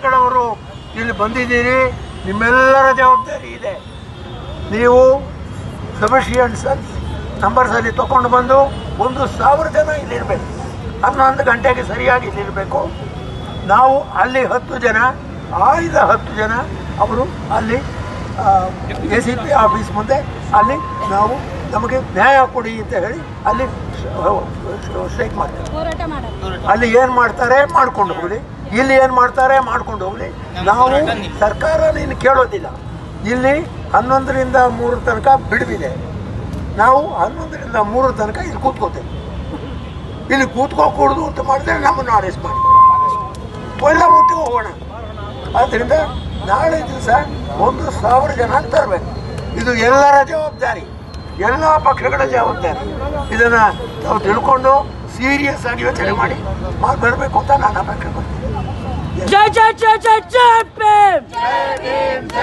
ಪಕ್ಷಗಳವರು ಇಲ್ಲಿ ಬಂದಿದ್ದೀರಿ ನಿಮ್ಮೆಲ್ಲರ ಜವಾಬ್ದಾರಿ ಇದೆ ನೀವು ಸಫಿಷಿಯಂಟ್ ನಂಬರ್ಸಲ್ಲಿ ತಗೊಂಡು ಬಂದು ಒಂದು ಸಾವಿರ ಜನ ಇಲ್ಲಿರಬೇಕು ಹನ್ನೊಂದು ಗಂಟೆಗೆ ಸರಿಯಾಗಿ ಇಲ್ಲಿರಬೇಕು ನಾವು ಅಲ್ಲಿ ಹತ್ತು ಜನ ಆಯ್ದ ಹತ್ತು ಜನ ಅವರು ಅಲ್ಲಿ ಎ ಸಿ ಪಿ ಆಫೀಸ್ ಮುಂದೆ ಅಲ್ಲಿ ನಾವು ನಮಗೆ ನ್ಯಾಯ ಕೊಡಿ ಅಂತ ಹೇಳಿ ಅಲ್ಲಿ ಸ್ಟ್ರೈಕ್ ಮಾಡ್ತಾರೆ ಹೋರಾಟ ಮಾಡೋದು ಅಲ್ಲಿ ಏನು ಮಾಡ್ತಾರೆ ಮಾಡ್ಕೊಂಡು ಹೋಗಲಿ ಇಲ್ಲಿ ಏನು ಮಾಡ್ತಾರೆ ಮಾಡ್ಕೊಂಡು ಹೋಗಲಿ ನಾವು ಸರ್ಕಾರ ನೀನು ಕೇಳೋದಿಲ್ಲ ಇಲ್ಲಿ ಹನ್ನೊಂದರಿಂದ ಮೂರು ತನಕ ಬಿಡುವಿದೆ ನಾವು ಹನ್ನೊಂದರಿಂದ ಮೂರು ತನಕ ಇಲ್ಲಿ ಕೂತ್ಕೋತೇವೆ ಇಲ್ಲಿ ಕೂತ್ಕೋಕೂಡ್ದು ಅಂತ ಮಾಡಿದ್ರೆ ನಮ್ಮನ್ನು ಅರೆಸ್ಟ್ ಮಾಡಿ ಎಲ್ಲ ಒಟ್ಟಿಗೆ ಹೋಗೋಣ ಆದ್ದರಿಂದ ನಾಳೆ ದಿವಸ ಒಂದು ಸಾವಿರ ಜನ ತರಬೇಕು ಇದು ಎಲ್ಲರ ಜವಾಬ್ದಾರಿ ಎಲ್ಲ ಪಕ್ಷಗಳ ಜವಾಬ್ದಾರಿ ಇದನ್ನ ನಾವು ತಿಳ್ಕೊಂಡು ಸೀರಿಯಸ್ ಆಗಿ ಯೋಚನೆ ಮಾಡಿ ಬರಬೇಕು ಅಂತ ನಾನು ಅಪೇಕ್ಷೆ ಪಡ್ತೀನಿ ಜೈ ಜೈ ಜೈ ಜೈ ಜೈ ಭೀಮ್